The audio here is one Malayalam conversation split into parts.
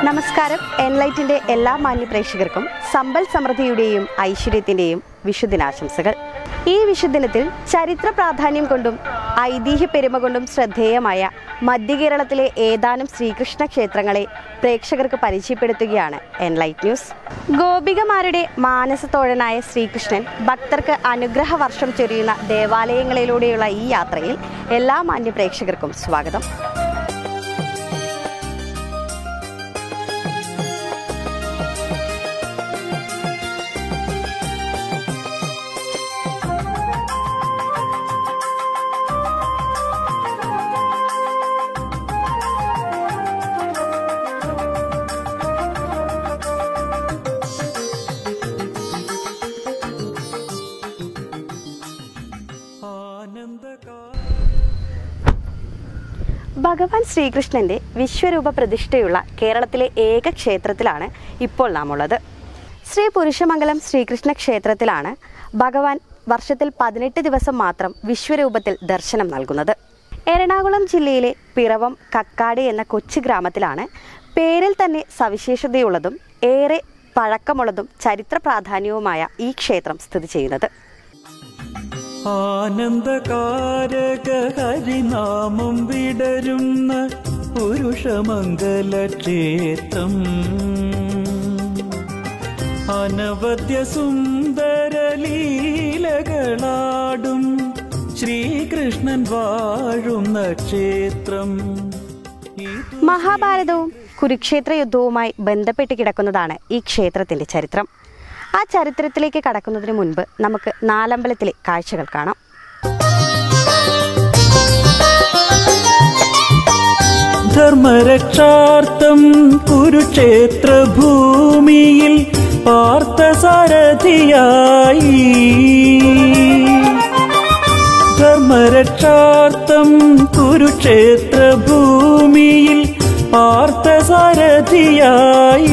നമസ്കാരം എൻലൈറ്റിന്റെ എല്ലാ മാന്യ പ്രേക്ഷകർക്കും സമ്പൽ സമൃദ്ധിയുടെയും ഐശ്വര്യത്തിന്റെയും വിഷുദിനാശംസകൾ ഈ വിഷുദിനത്തിൽ ചരിത്ര പ്രാധാന്യം കൊണ്ടും ഐതിഹ്യ പെരുമ കൊണ്ടും ശ്രദ്ധേയമായ മധ്യകേരളത്തിലെ ഏതാനും ശ്രീകൃഷ്ണ ക്ഷേത്രങ്ങളെ പ്രേക്ഷകർക്ക് പരിചയപ്പെടുത്തുകയാണ് എൻലൈറ്റ് ന്യൂസ് ഗോപികമാരുടെ മാനസത്തോഴനായ ശ്രീകൃഷ്ണൻ ഭക്തർക്ക് അനുഗ്രഹ വർഷം ചൊരിയുന്ന ദേവാലയങ്ങളിലൂടെയുള്ള ഈ യാത്രയിൽ എല്ലാ മാന്യ പ്രേക്ഷകർക്കും സ്വാഗതം ഭഗവാൻ ശ്രീകൃഷ്ണന്റെ വിശ്വരൂപ പ്രതിഷ്ഠയുള്ള കേരളത്തിലെ ഏക ക്ഷേത്രത്തിലാണ് ഇപ്പോൾ നാം ഉള്ളത് ശ്രീ പുരുഷമംഗലം ശ്രീകൃഷ്ണ ക്ഷേത്രത്തിലാണ് ഭഗവാൻ വർഷത്തിൽ പതിനെട്ട് ദിവസം മാത്രം വിശ്വരൂപത്തിൽ ദർശനം നൽകുന്നത് എറണാകുളം ജില്ലയിലെ പിറവം കക്കാട് എന്ന കൊച്ചു ഗ്രാമത്തിലാണ് പേരിൽ തന്നെ സവിശേഷതയുള്ളതും ഏറെ പഴക്കമുള്ളതും ചരിത്ര പ്രാധാന്യവുമായ ഈ ക്ഷേത്രം സ്ഥിതി ചെയ്യുന്നത് ആനന്ദകാരക ഹരിനാമം വിടരുന്ന പുരുഷമംഗല ക്ഷേത്രം അനവദ്യ സുന്ദര ലീലകളാടും ശ്രീകൃഷ്ണൻ വാഴുന്ന ക്ഷേത്രം ഇത് മഹാഭാരതവും കുരുക്ഷേത്ര യുദ്ധവുമായി ബന്ധപ്പെട്ട് കിടക്കുന്നതാണ് ഈ ക്ഷേത്രത്തിന്റെ ചരിത്രം ആ ചരിത്രത്തിലേക്ക് കടക്കുന്നതിന് മുൻപ് നമുക്ക് നാലമ്പലത്തിലെ കാഴ്ചകൾ കാണാം ധർമ്മരക്ഷാർത്ഥം കുരുക്ഷേത്ര ഭൂമിയിൽ പാർത്ഥസാരഥിയായി ധർമ്മരക്ഷാർത്ഥം കുരുക്ഷേത്ര ഭൂമിയിൽ പാർത്ഥസാരഥിയായി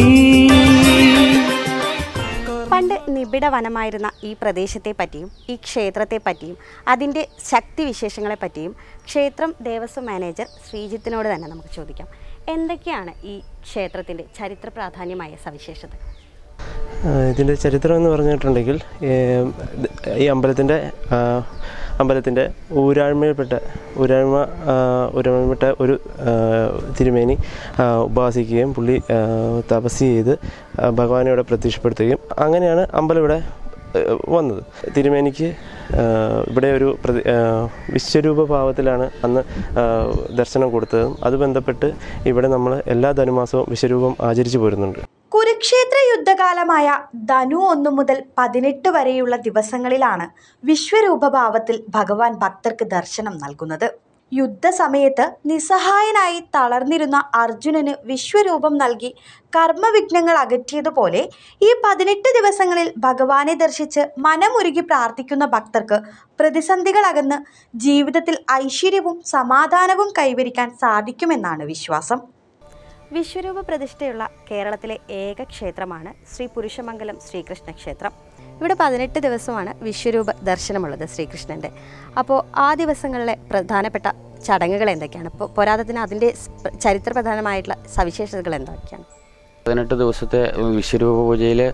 പണ്ട് നിബിഡ വനമായിരുന്ന ഈ പ്രദേശത്തെ പറ്റിയും ഈ ക്ഷേത്രത്തെ പറ്റിയും അതിൻ്റെ ശക്തി വിശേഷങ്ങളെ പറ്റിയും ക്ഷേത്രം ദേവസ്വം മാനേജർ ശ്രീജിത്തിനോട് തന്നെ നമുക്ക് ചോദിക്കാം എന്തൊക്കെയാണ് ഈ ക്ഷേത്രത്തിൻ്റെ ചരിത്ര പ്രാധാന്യമായ സവിശേഷത ആ, ഇതിൻ്റെ ചരിത്രം എന്ന് പറഞ്ഞിട്ടുണ്ടെങ്കിൽ ഏം, ഇത് ഈ അമ്പലത്തിൻ്റെ ആ, അമ്പലത്തിൻ്റെ ഊരാഴ്മയിൽപ്പെട്ട ഊരാഴ്മ ആ, ഊരാഴ്മപ്പെട്ട ഒരു ആ, തിരുമേനി ആ, ഉപാസിക്കുകയും പുള്ളി ആ, തപസ് ചെയ്ത് ആ, ഭഗവാനെ ഇവിടെ പ്രത്യക്ഷപ്പെടുത്തുകയും അങ്ങനെയാണ് അമ്പലം ഇവിടെ ഏ, വന്നത് തിരുമേനിക്ക് ആ, ഇവിടെ ഒരു പ്രതി ആ, വിശ്വരൂപ ഭാവത്തിലാണ് അന്ന് ആ, ദർശനം കൊടുത്തതും അത് ബന്ധപ്പെട്ട് ഇവിടെ നമ്മൾ എല്ലാ ധനുമാസവും വിശ്വരൂപം ആചരിച്ചു പോരുന്നുണ്ട് കുരുക്ഷേത്ര യുദ്ധകാലമായ ധനു ഒന്നു മുതൽ പതിനെട്ട് വരെയുള്ള ദിവസങ്ങളിലാണ് വിശ്വരൂപഭാവത്തിൽ ഭഗവാൻ ഭക്തർക്ക് ദർശനം നൽകുന്നത് യുദ്ധസമയത്ത് നിസ്സഹായനായി തളർന്നിരുന്ന അർജുനന് വിശ്വരൂപം നൽകി കർമ്മവിഘ്നങ്ങൾ അകറ്റിയതുപോലെ ഈ പതിനെട്ട് ദിവസങ്ങളിൽ ഭഗവാനെ ദർശിച്ച് മനമുരുകി പ്രാർത്ഥിക്കുന്ന ഭക്തർക്ക് പ്രതിസന്ധികൾ അകന്ന് ജീവിതത്തിൽ ഐശ്വര്യവും സമാധാനവും കൈവരിക്കാൻ സാധിക്കുമെന്നാണ് വിശ്വാസം വിശ്വരൂപ പ്രതിഷ്ഠയുള്ള കേരളത്തിലെ ഏക ക്ഷേത്രമാണ് ശ്രീ പുരുഷമംഗലം ശ്രീകൃഷ്ണ ക്ഷേത്രം ഇവിടെ പതിനെട്ട് ദിവസമാണ് വിശ്വരൂപ ദർശനമുള്ളത് ശ്രീകൃഷ്ണൻ്റെ അപ്പോൾ ആ ദിവസങ്ങളിലെ പ്രധാനപ്പെട്ട ചടങ്ങുകൾ എന്തൊക്കെയാണ് ഇപ്പോൾ പോരാത്തതിന് അതിൻ്റെ സ്- ചരിത്രപ്രധാനമായിട്ടുള്ള സവിശേഷതകൾ എന്തൊക്കെയാണ് പതിനെട്ട് ദിവസത്തെ വിശ്വരൂപ പൂജയിൽ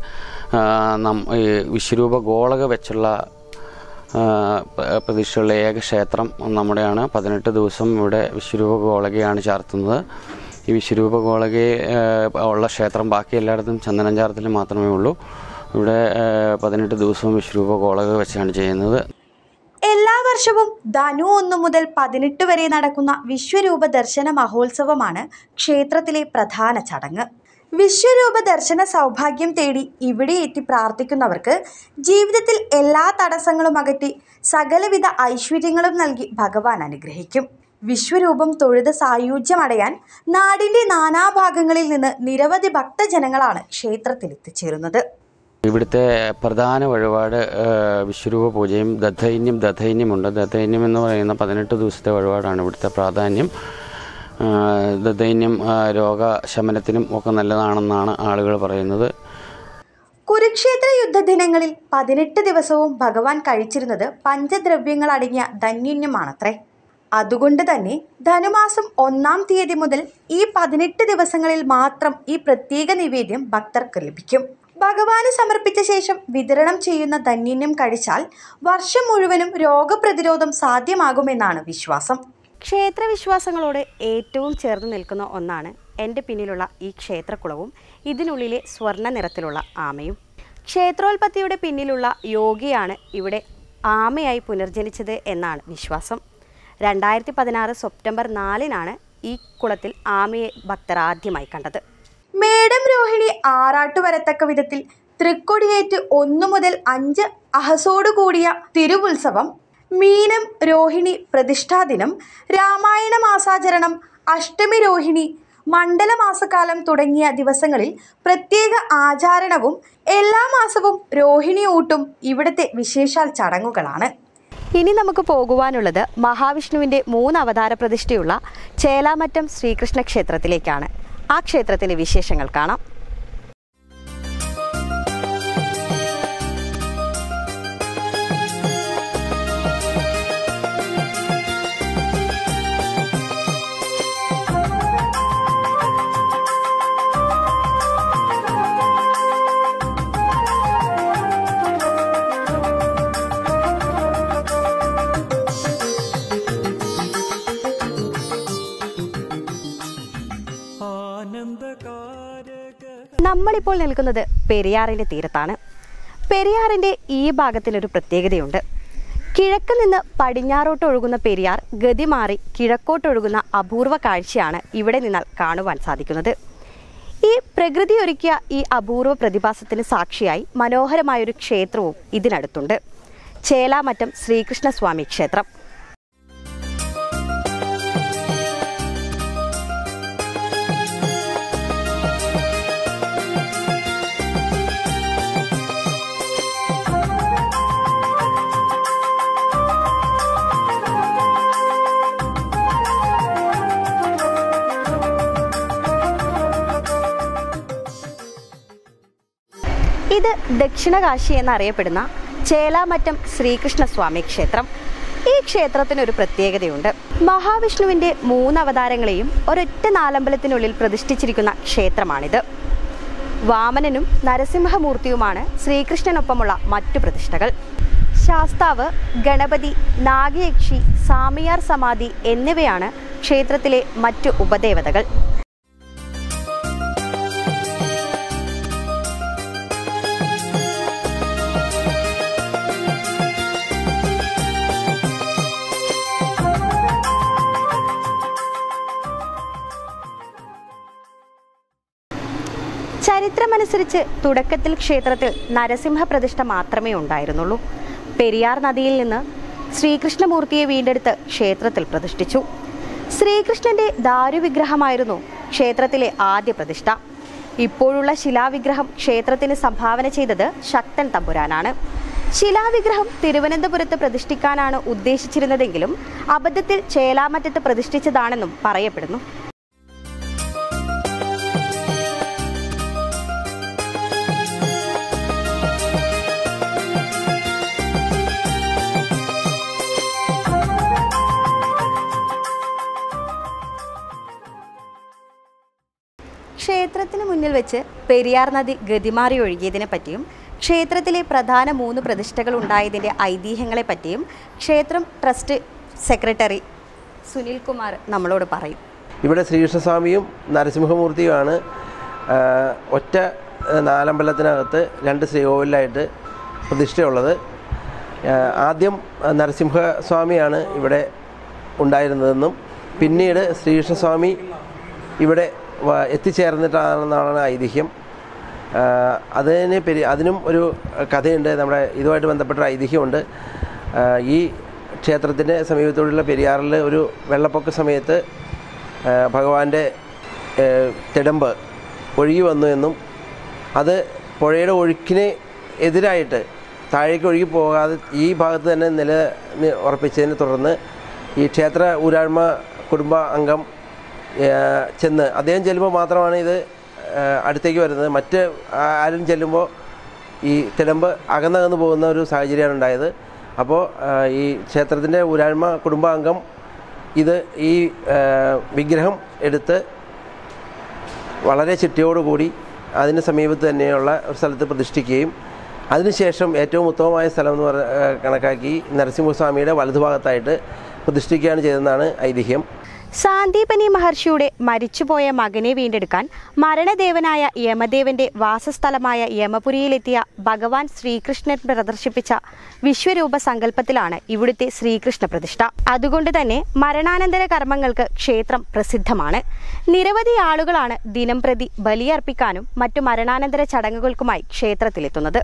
വിശ്വരൂപ ഗോളക വെച്ചുള്ള ആ, പ- പ്രതിഷ്ഠയുള്ള ഏക ക്ഷേത്രം നമ്മുടെയാണ് പതിനെട്ട് ദിവസം ഇവിടെ വിശ്വരൂപ ഗോളകയാണ് ചാർത്തുന്നത് ഈ വിശ്വരൂപ ഗോളകയെ ആ, ഉള്ള ക്ഷേത്രം ബാക്കി എല്ലായിടത്തും ചന്ദനം ചാർത്തിൽ മാത്രമേ ഉള്ളൂ ഇവിടെ ആ, പതിനെട്ട് ദിവസവും വിശ്വരൂപ ഗോളക വെച്ചാണ് ചെയ്യുന്നത് എല്ലാ വർഷവും ധനു ഒന്ന് മുതൽ പതിനെട്ട് വരെ നടക്കുന്ന വിശ്വരൂപ ദർശന മഹോത്സവമാണ് ക്ഷേത്രത്തിലെ പ്രധാന ചടങ്ങ് വിശ്വരൂപ ദർശന സൗഭാഗ്യം തേടി ഇവിടെ എത്തി പ്രാർത്ഥിക്കുന്നവർക്ക് ജീവിതത്തിൽ എല്ലാ തടസ്സങ്ങളും അകറ്റി സകലവിധ ഐശ്വര്യങ്ങളും നൽകി ഭഗവാൻ അനുഗ്രഹിക്കും വിശ്വരൂപം തൊഴുത സായുജ്യമടയാൻ നാടിൻ്റെ നാനാഭാഗങ്ങളിൽ നിന്ന് നിരവധി ഭക്തജനങ്ങളാണ് ക്ഷേത്രത്തിൽ എത്തിച്ചേരുന്നത് ഇവിടുത്തെ പ്രധാന വഴിപാട് ആ, വിശ്വരൂപ പൂജയും ദധൈന്യം ദധൈന്യമുണ്ട് ദധൈന്യം എന്ന് പറയുന്ന പതിനെട്ട് ദിവസത്തെ വഴിപാടാണ് ഇവിടുത്തെ പ്രാധാന്യം ആ, ദധൈന്യം ആ, രോഗശമനത്തിനും ഒക്കെ നല്ലതാണെന്നാണ് ആളുകൾ പറയുന്നത് കുരുക്ഷേത്ര യുദ്ധദിനങ്ങളിൽ പതിനെട്ട് ദിവസവും ഭഗവാൻ കഴിച്ചിരുന്നത് പഞ്ചദ്രവ്യങ്ങൾ അടങ്ങിയ ധന്യന്യമാണത്രേ അതുകൊണ്ട് തന്നെ ധനുമാസം ഒന്നാം തീയതി മുതൽ ഈ പതിനെട്ട് ദിവസങ്ങളിൽ മാത്രം ഈ പ്രത്യേക നിവേദ്യം ഭക്തർക്ക് ലഭിക്കും ഭഗവാന് സമർപ്പിച്ച ശേഷം വിതരണം ചെയ്യുന്ന ധന്യന്യം കഴിച്ചാൽ വർഷം മുഴുവനും രോഗപ്രതിരോധം സാധ്യമാകുമെന്നാണ് വിശ്വാസം ക്ഷേത്രവിശ്വാസങ്ങളോട് ഏറ്റവും ചേർന്ന് നിൽക്കുന്ന ഒന്നാണ് എൻ്റെ പിന്നിലുള്ള ഈ ക്ഷേത്രക്കുളവും ഇതിനുള്ളിലെ സ്വർണ്ണ നിറത്തിലുള്ള ആമയും ക്ഷേത്രോൽപത്തിയുടെ പിന്നിലുള്ള യോഗിയാണ് ഇവിടെ ആമയായി പുനർജനിച്ചത് എന്നാണ് വിശ്വാസം രണ്ടായിരത്തി പതിനാറ് സെപ്റ്റംബർ നാലിനാണ് ഈ കുളത്തിൽ ആമയെ ഭക്തർ ആദ്യമായി കണ്ടത് മേടം രോഹിണി ആറാട്ടു വരത്തക്ക വിധത്തിൽ തൃക്കൊടിയേറ്റ് ഒന്നു മുതൽ അഞ്ച് അഹസോടു കൂടിയ തിരുവുത്സവം മീനം രോഹിണി പ്രതിഷ്ഠാദിനം രാമായണ മാസാചരണം അഷ്ടമി രോഹിണി മണ്ഡലമാസക്കാലം തുടങ്ങിയ ദിവസങ്ങളിൽ പ്രത്യേക ആചാരണവും എല്ലാ മാസവും രോഹിണി ഊട്ടും ഇവിടുത്തെ വിശേഷാൽ ചടങ്ങുകളാണ് ഇനി നമുക്ക് പോകുവാനുള്ളത് മഹാവിഷ്ണുവിൻ്റെ മൂന്ന് അവതാര പ്രതിഷ്ഠയുള്ള ചേലാമറ്റം ശ്രീകൃഷ്ണ ക്ഷേത്രത്തിലേക്കാണ് ആ ക്ഷേത്രത്തിൻ്റെ വിശേഷങ്ങൾ കാണാം ആനന്ദകാരക നമ്മളിപ്പോൾ നിൽക്കുന്നത് പെരിയാറിൻ്റെ തീരത്താണ് പെരിയാറിൻ്റെ ഈ ഭാഗത്തിനൊരു പ്രത്യേകതയുണ്ട് കിഴക്ക് നിന്ന് പടിഞ്ഞാറോട്ട് ഒഴുകുന്ന പെരിയാർ ഗതി മാറി കിഴക്കോട്ടൊഴുകുന്ന അപൂർവ കാഴ്ചയാണ് ഇവിടെ നിന്നാൽ കാണുവാൻ സാധിക്കുന്നത് ഈ പ്രകൃതി ഒരുക്കിയ ഈ അപൂർവ പ്രതിഭാസത്തിന് സാക്ഷിയായി മനോഹരമായൊരു ക്ഷേത്രവും ഇതിനടുത്തുണ്ട് ചേലാമറ്റം ശ്രീകൃഷ്ണസ്വാമി ക്ഷേത്രം ഇത് ദക്ഷിണകാശി എന്നറിയപ്പെടുന്ന ചേലാമറ്റം ശ്രീകൃഷ്ണസ്വാമി ക്ഷേത്രം ഈ ക്ഷേത്രത്തിന് ഒരു പ്രത്യേകതയുണ്ട് മഹാവിഷ്ണുവിന്റെ മൂന്ന് അവതാരങ്ങളെയും ഒരൊറ്റ നാലമ്പലത്തിനുള്ളിൽ പ്രതിഷ്ഠിച്ചിരിക്കുന്ന ക്ഷേത്രമാണിത് വാമനനും നരസിംഹമൂർത്തിയുമാണ് ശ്രീകൃഷ്ണനൊപ്പമുള്ള മറ്റു പ്രതിഷ്ഠകൾ ശാസ്താവ് ഗണപതി നാഗയക്ഷി സാമിയാർ സമാധി എന്നിവയാണ് ക്ഷേത്രത്തിലെ മറ്റു ഉപദേവതകൾ ചരിത്രമനുസരിച്ച് തുടക്കത്തിൽ ക്ഷേത്രത്തിൽ നരസിംഹ പ്രതിഷ്ഠ മാത്രമേ ഉണ്ടായിരുന്നുള്ളൂ പെരിയാർ നദിയിൽ നിന്ന് ശ്രീകൃഷ്ണമൂർത്തിയെ വീണ്ടെടുത്ത് ക്ഷേത്രത്തിൽ പ്രതിഷ്ഠിച്ചു ശ്രീകൃഷ്ണന്റെ ദാരുവിഗ്രഹമായിരുന്നു ക്ഷേത്രത്തിലെ ആദ്യ പ്രതിഷ്ഠ ഇപ്പോഴുള്ള ശിലാവിഗ്രഹം ക്ഷേത്രത്തിന് സംഭാവന ചെയ്തത് ശക്തൻ തമ്പുരാനാണ് ശിലാവിഗ്രഹം തിരുവനന്തപുരത്ത് പ്രതിഷ്ഠിക്കാനാണ് ഉദ്ദേശിച്ചിരുന്നതെങ്കിലും അബദ്ധത്തിൽ ചേലാമറ്റത്ത് പ്രതിഷ്ഠിച്ചതാണെന്നും പറയപ്പെടുന്നു ക്ഷേത്രത്തിന് മുന്നിൽ വെച്ച് പെരിയാർ നദി ഗതിമാറി ഒഴുകിയതിനെ പറ്റിയും ക്ഷേത്രത്തിലെ പ്രധാന മൂന്ന് പ്രതിഷ്ഠകൾ ഉണ്ടായതിൻ്റെ ഐതിഹ്യങ്ങളെ പറ്റിയും ക്ഷേത്രം ട്രസ്റ്റ് സെക്രട്ടറി സുനിൽ കുമാർ നമ്മളോട് പറയും ഇവിടെ ശ്രീകൃഷ്ണസ്വാമിയും നരസിംഹമൂർത്തിയുമാണ് ആ, ഒറ്റ ആ, നാലമ്പലത്തിനകത്ത് രണ്ട് ശ്രീകോവിലായിട്ട് പ്രതിഷ്ഠയുള്ളത് ആ, ആദ്യം ആ, നരസിംഹസ്വാമിയാണ് ഇവിടെ ഉണ്ടായിരുന്നതെന്നും പിന്നീട് ശ്രീകൃഷ്ണസ്വാമി ഇവിടെ വ- എത്തിച്ചേർന്നിട്ടാണെന്നാണ് ഐതിഹ്യം ആ, അതിന് പെരി അതിനും ഒരു കഥയുണ്ട് നമ്മുടെ ഇതുമായിട്ട് ബന്ധപ്പെട്ട ഒരു ഐതിഹ്യമുണ്ട് ആ, ഈ ക്ഷേത്രത്തിൻ്റെ സമീപത്തോടുള്ള പെരിയാറിൽ ഒരു വെള്ളപ്പൊക്ക സമയത്ത് ആ, ഭഗവാന്റെ ഏ, തിടമ്പ് ഒഴുകി വന്നു എന്നും അത് പുഴയുടെ ഒഴുക്കിന് എതിരായിട്ട് താഴേക്ക് ഒഴുകി പോകാതെ ഈ ഭാഗത്ത് തന്നെ നില നി- ഉറപ്പിച്ചതിനെ തുടർന്ന് ഈ ക്ഷേത്ര ഊരാഴ്മ കുടുംബ അംഗം ഏ, ചെന്ന് അദ്ദേഹം ചെല്ലുമ്പോൾ മാത്രമാണ് ഇത് ഏ, അടുത്തേക്ക് വരുന്നത് മറ്റ് ആരും ചെല്ലുമ്പോൾ ഈ തിടമ്പ് അകന്നകന്ന് പോകുന്ന ഒരു സാഹചര്യമാണ് ഉണ്ടായത് അപ്പോൾ ആ, ഈ ക്ഷേത്രത്തിൻ്റെ ഊരാഴ്മ കുടുംബാംഗം ഇത് ഈ ആ, വിഗ്രഹം എടുത്ത് വളരെ ചിട്ടയോടുകൂടി അതിന് സമീപത്ത് തന്നെയുള്ള ഒരു സ്ഥലത്ത് പ്രതിഷ്ഠിക്കുകയും അതിനുശേഷം ഏറ്റവും ഉത്തമമായ സ്ഥലം എന്ന് പറ ആ, കണക്കാക്കി നരസിംഹസ്വാമിയുടെ വലതുഭാഗത്തായിട്ട് പ്രതിഷ്ഠിക്കുകയാണ് ചെയ്തതെന്നാണ് ഐതിഹ്യം സാന്ദീപനി മഹർഷിയുടെ മരിച്ചുപോയ മകനെ വീണ്ടെടുക്കാൻ മരണദേവനായ യമദേവന്റെ വാസസ്ഥലമായ യമപുരിയിലെത്തിയ ഭഗവാൻ ശ്രീകൃഷ്ണൻ പ്രദർശിപ്പിച്ച വിശ്വരൂപ സങ്കല്പത്തിലാണ് ഇവിടുത്തെ ശ്രീകൃഷ്ണ പ്രതിഷ്ഠ അതുകൊണ്ട് തന്നെ മരണാനന്തര കർമ്മങ്ങൾക്ക് ക്ഷേത്രം പ്രസിദ്ധമാണ് നിരവധി ആളുകളാണ് ദിനം പ്രതി ബലിയർപ്പിക്കാനും മറ്റു മരണാനന്തര ചടങ്ങുകൾക്കുമായി ക്ഷേത്രത്തിലെത്തുന്നത്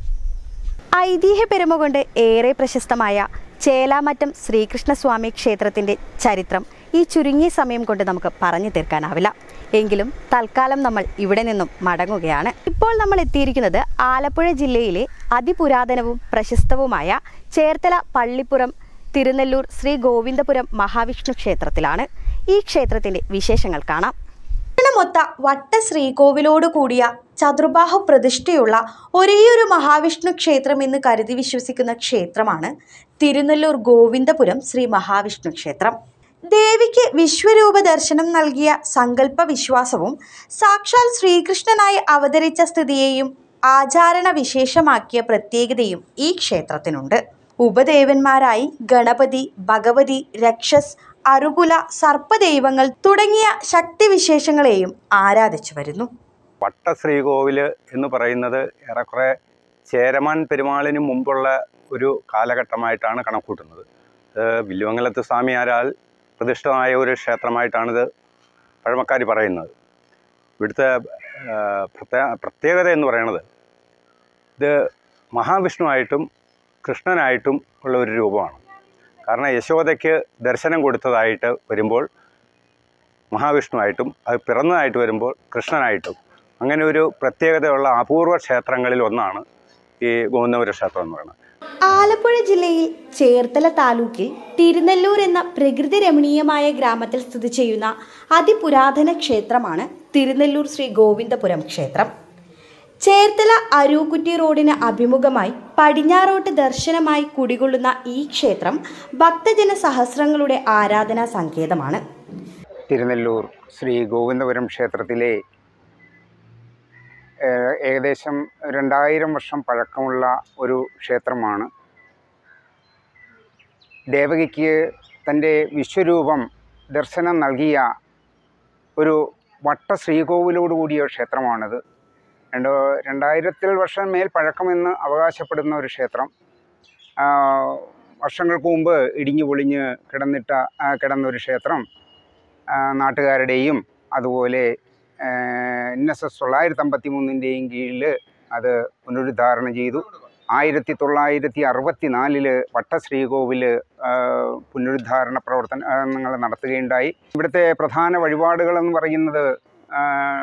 ഐതിഹ്യ പെരുമ കൊണ്ട് ഏറെ പ്രശസ്തമായ ചേലാമറ്റം ശ്രീകൃഷ്ണസ്വാമി ക്ഷേത്രത്തിന്റെ ചരിത്രം ഈ ചുരുങ്ങിയ സമയം കൊണ്ട് നമുക്ക് പറഞ്ഞു തീർക്കാനാവില്ല എങ്കിലും തൽക്കാലം നമ്മൾ ഇവിടെ നിന്നും മടങ്ങുകയാണ് ഇപ്പോൾ നമ്മൾ എത്തിയിരിക്കുന്നത് ആലപ്പുഴ ജില്ലയിലെ അതിപുരാതനവും പ്രശസ്തവുമായ ചേർത്തല പള്ളിപ്പുറം തിരുനെല്ലൂർ ശ്രീ ഗോവിന്ദപുരം മഹാവിഷ്ണു ക്ഷേത്രത്തിലാണ് ഈ ക്ഷേത്രത്തിന്റെ വിശേഷങ്ങൾ കാണാം മൊത്ത വട്ട ശ്രീകോവിലോട് കൂടിയ ചതുർബാഹു പ്രതിഷ്ഠയുള്ള ഒരേയൊരു മഹാവിഷ്ണു ക്ഷേത്രം എന്ന് കരുതി വിശ്വസിക്കുന്ന ക്ഷേത്രമാണ് തിരുനെല്ലൂർ ഗോവിന്ദപുരം ശ്രീ മഹാവിഷ്ണു ക്ഷേത്രം ദേവിക്ക് വിശ്വരൂപ ദർശനം നൽകിയ സങ്കല്പ വിശ്വാസവും സാക്ഷാൽ ശ്രീകൃഷ്ണനായി അവതരിച്ച സ്ഥിതിയെയും ആചാരണ വിശേഷമാക്കിയ പ്രത്യേകതയും ഈ ക്ഷേത്രത്തിനുണ്ട് ഉപദേവന്മാരായി ഗണപതി ഭഗവതി രക്ഷസ് അറുകുല സർപ്പദൈവങ്ങൾ തുടങ്ങിയ ശക്തിവിശേഷങ്ങളെയും ആരാധിച്ചു വരുന്നു വട്ടശ്രീകോവിൽ എന്ന് പറയുന്നത് ഏറെക്കുറെ ചേരമാൻ പെരുമാളിന് മുമ്പുള്ള ഒരു കാലഘട്ടമായിട്ടാണ് കണക്കൂട്ടുന്നത് ഇത് വില്ലുവങ്ങലത്ത് സ്വാമിയാരാൽ പ്രതിഷ്ഠമായ ഒരു ക്ഷേത്രമായിട്ടാണിത് പഴമക്കാർ പറയുന്നത് ഇവിടുത്തെ ആ, പ്രത്യേക പ്രത്യേകത എന്ന് പറയുന്നത് ഇത് മഹാവിഷ്ണുവായിട്ടും കൃഷ്ണനായിട്ടും ഉള്ള ഒരു രൂപമാണ് കാരണം യശോദയ്ക്ക് ദർശനം കൊടുത്തതായിട്ട് വരുമ്പോൾ മഹാവിഷ്ണുവായിട്ടും അത് പിറന്നതായിട്ട് വരുമ്പോൾ കൃഷ്ണനായിട്ടും അങ്ങനെ ഒരു പ്രത്യേകതയുള്ള അപൂർവ ക്ഷേത്രങ്ങളിൽ ഒന്നാണ് ഈ ഗോവിന്ദപുര ക്ഷേത്രം എന്ന് പറയുന്നത് ആലപ്പുഴ ജില്ലയിൽ ചേർത്തല താലൂക്കിൽ തിരുനെല്ലൂർ എന്ന പ്രകൃതി രമണീയമായ ഗ്രാമത്തിൽ സ്ഥിതി ചെയ്യുന്ന അതിപുരാതന ക്ഷേത്രമാണ് തിരുനെല്ലൂർ ശ്രീ ഗോവിന്ദപുരം ക്ഷേത്രം ചേർത്തല അരൂക്കുറ്റി റോഡിന് അഭിമുഖമായി പടിഞ്ഞാറോട്ട് ദർശനമായി കുടികൊള്ളുന്ന ഈ ക്ഷേത്രം ഭക്തജന സഹസ്രങ്ങളുടെ ആരാധനാ സങ്കേതമാണ് തിരുനെല്ലൂർ ശ്രീ ഗോവിന്ദപുരം ക്ഷേത്രത്തിലെ ഏഹ്, ഏകദേശം രണ്ടായിരം വർഷം പഴക്കമുള്ള ഒരു ക്ഷേത്രമാണ് ദേവകിക്ക് തൻ്റെ വിശ്വരൂപം ദർശനം നൽകിയ ഒരു വട്ട ശ്രീകോവിലോട് കൂടിയ ക്ഷേത്രമാണിത് രണ്ട് രണ്ടായിരത്തിൽ വർഷം മേൽ പഴക്കമെന്ന് അവകാശപ്പെടുന്ന ഒരു ക്ഷേത്രം ആ, വർഷങ്ങൾക്ക് മുമ്പ് ഇടിഞ്ഞു പൊളിഞ്ഞ് കിടന്നിട്ട ആ, കിടന്ന ഒരു ക്ഷേത്രം ആ, നാട്ടുകാരുടെയും അതുപോലെ എൻ എസ് എസ് തൊള്ളായിരത്തി അമ്പത്തി മൂന്നിൻ്റെയും കീഴിൽ അത് പുനരുദ്ധാരണം ചെയ്തു ആയിരത്തി തൊള്ളായിരത്തി അറുപത്തി നാലില് വട്ടശ്രീകോവിൽ പുനരുദ്ധാരണ പ്രവർത്തനങ്ങൾ നടത്തുകയുണ്ടായി ഇവിടുത്തെ പ്രധാന വഴിപാടുകളെന്ന് പറയുന്നത് ആ,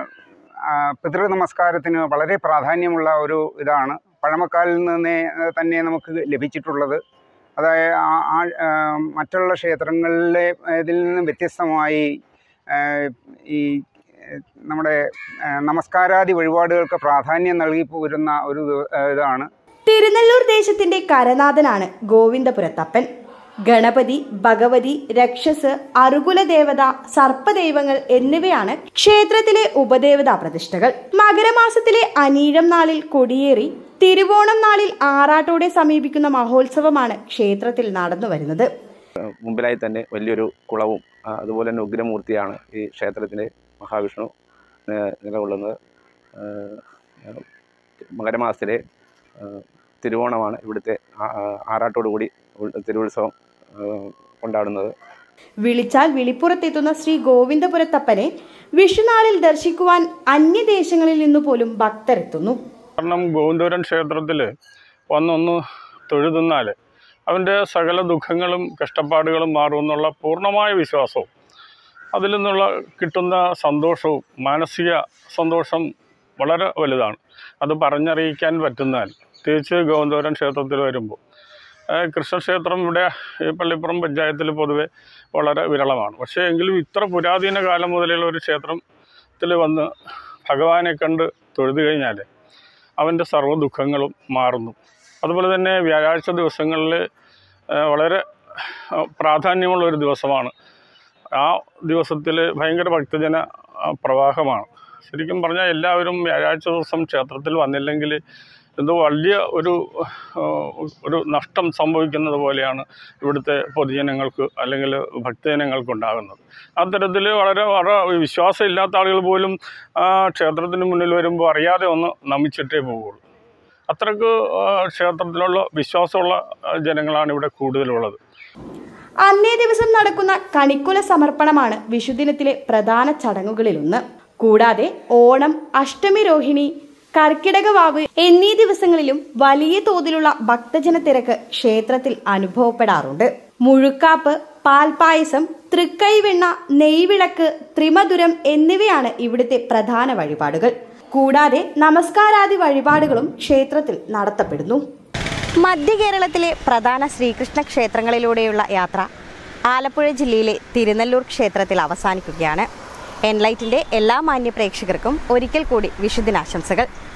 ആ, പിതൃ നമസ്കാരത്തിന് വളരെ പ്രാധാന്യമുള്ള ഒരു ഇതാണ് പഴമക്കാലിൽ നിന്നേ തന്നെ നമുക്ക് ലഭിച്ചിട്ടുള്ളത് അതായത് ആ- ആ- ആ, മറ്റുള്ള ക്ഷേത്രങ്ങളിലെ ഇതിൽ നിന്ന് വ്യത്യസ്തമായി ആ, ഈ ഏ, നമ്മുടെ ആ, നമസ്കാരാദി വഴിപാടുകൾക്ക് പ്രാധാന്യം നൽകി പോരുന്ന ഒരു ഇത്- ഇതാണ് തിരുനെല്ലൂർ ദേശത്തിന്റെ കരനാഥനാണ് ഗോവിന്ദപുരത്തപ്പൻ ഗണപതി ഭഗവതി രക്ഷസ് അറുകുല ദേവത സർപ്പദൈവങ്ങൾ എന്നിവയാണ് ക്ഷേത്രത്തിലെ ഉപദേവതാ പ്രതിഷ്ഠകൾ മകരമാസത്തിലെ അനീഴം നാളിൽ കൊടിയേറി തിരുവോണം നാളിൽ ആറാട്ടോടെ സമീപിക്കുന്ന മഹോത്സവമാണ് ക്ഷേത്രത്തിൽ നടന്നു വരുന്നത് മുമ്പിലായി തന്നെ വലിയൊരു കുളവും ആ, അതുപോലെ തന്നെ ഉഗ്രമൂർത്തിയാണ് ഈ ക്ഷേത്രത്തിലെ മഹാവിഷ്ണു നി- നിലകൊള്ളുന്നത് ആ, ആ, മകരമാസത്തിലെ ആ, തിരുവോണമാണ് ഇവിടുത്തെ ആ- ആ- ആറാട്ടോടുകൂടി ഉൾ- തിരുവുത്സവം ആ, കൊണ്ടാടുന്നത് വിളിച്ചാൽ വിളിപ്പുറത്തെത്തുന്ന ശ്രീ ഗോവിന്ദപുരത്തപ്പനെ വിഷുനാളിൽ ദർശിക്കുവാൻ അന്യദേശങ്ങളിൽ നിന്നു പോലും ഭക്തരെത്തുന്നു കാരണം ഗോവിന്ദപുരം ക്ഷേത്രത്തിൽ വന്നൊന്ന് തൊഴുതുന്നാൽ അവൻ്റെ സകല ദുഃഖങ്ങളും കഷ്ടപ്പാടുകളും മാറുമെന്നുള്ള പൂർണ്ണമായ വിശ്വാസവും അതിൽ നിന്നുള്ള കിട്ടുന്ന സന്തോഷവും മാനസിക സന്തോഷം വളരെ വലുതാണ് അത് പറഞ്ഞറിയിക്കാൻ പറ്റുന്നാൽ തിരിച്ച് ഗോവിന്ദപുരം ക്ഷേത്രത്തിൽ വരുമ്പോൾ ഏഹ് കൃഷ്ണക്ഷേത്രം ഇവിടെ ഈ പള്ളിപ്പുറം പഞ്ചായത്തിൽ പൊതുവെ വളരെ വിരളമാണ് പക്ഷേ എങ്കിലും ഇത്ര പുരാതന കാലം മുതലുള്ള ഒരു ക്ഷേത്രത്തിൽ വന്ന് ഭഗവാനെ കണ്ട് തൊഴുതു കഴിഞ്ഞാൽ അവൻ്റെ സർവ്വ ദുഃഖങ്ങളും മാറുന്നു അതുപോലെ തന്നെ വ്യാഴാഴ്ച ദിവസങ്ങളിൽ ഏഹ് വളരെ ഏഹ് പ്രാധാന്യമുള്ള ഒരു ദിവസമാണ് ആ ദിവസത്തിൽ ഭയങ്കര ഭക്തജന ആ, പ്രവാഹമാണ് ശരിക്കും പറഞ്ഞാൽ എല്ലാവരും വ്യാഴാഴ്ച ദിവസം ക്ഷേത്രത്തിൽ വന്നില്ലെങ്കിൽ എന്തോ വലിയ ഒരു ആ, ഒരു നഷ്ടം സംഭവിക്കുന്നത് പോലെയാണ് ഇവിടുത്തെ പൊതുജനങ്ങൾക്ക് അല്ലെങ്കിൽ ഭക്തജനങ്ങൾക്ക് ഉണ്ടാകുന്നത് അത്തരത്തിൽ വളരെ വളരെ വിശ്വാസം ഇല്ലാത്ത ആളുകൾ പോലും ആ ക്ഷേത്രത്തിന് മുന്നിൽ വരുമ്പോൾ അറിയാതെ ഒന്ന് നമിച്ചിട്ടേ പോവുള്ളൂ അത്രക്ക് ആ, ക്ഷേത്രത്തിലുള്ള വിശ്വാസമുള്ള ആ, ജനങ്ങളാണ് ഇവിടെ കൂടുതലുള്ളത് അന്നേ ദിവസം നടക്കുന്ന കണിക്കുല സമർപ്പണമാണ് വിഷുദിനത്തിലെ പ്രധാന ചടങ്ങുകളിലൊന്ന് കൂടാതെ ഓണം അഷ്ടമി രോഹിണി കർക്കിടക വാവ് എന്നീ ദിവസങ്ങളിലും വലിയ തോതിലുള്ള ഭക്തജന തിരക്ക് ക്ഷേത്രത്തിൽ അനുഭവപ്പെടാറുണ്ട് മുഴുക്കാപ്പ് പാൽപായസം തൃക്കൈവെണ്ണ നെയ്വിളക്ക് ത്രിമധുരം എന്നിവയാണ് ഇവിടുത്തെ പ്രധാന വഴിപാടുകൾ കൂടാതെ നമസ്കാരാദി വഴിപാടുകളും ക്ഷേത്രത്തിൽ നടത്തപ്പെടുന്നു മധ്യ കേരളത്തിലെ പ്രധാന ശ്രീകൃഷ്ണ ക്ഷേത്രങ്ങളിലൂടെയുള്ള യാത്ര ആലപ്പുഴ ജില്ലയിലെ തിരുനെല്ലൂർ ക്ഷേത്രത്തിൽ അവസാനിക്കുകയാണ് എൻലൈറ്റിൻ്റെ എല്ലാ മാന്യ പ്രേക്ഷകർക്കും ഒരിക്കൽ കൂടി വിഷുദിനാശംസകൾ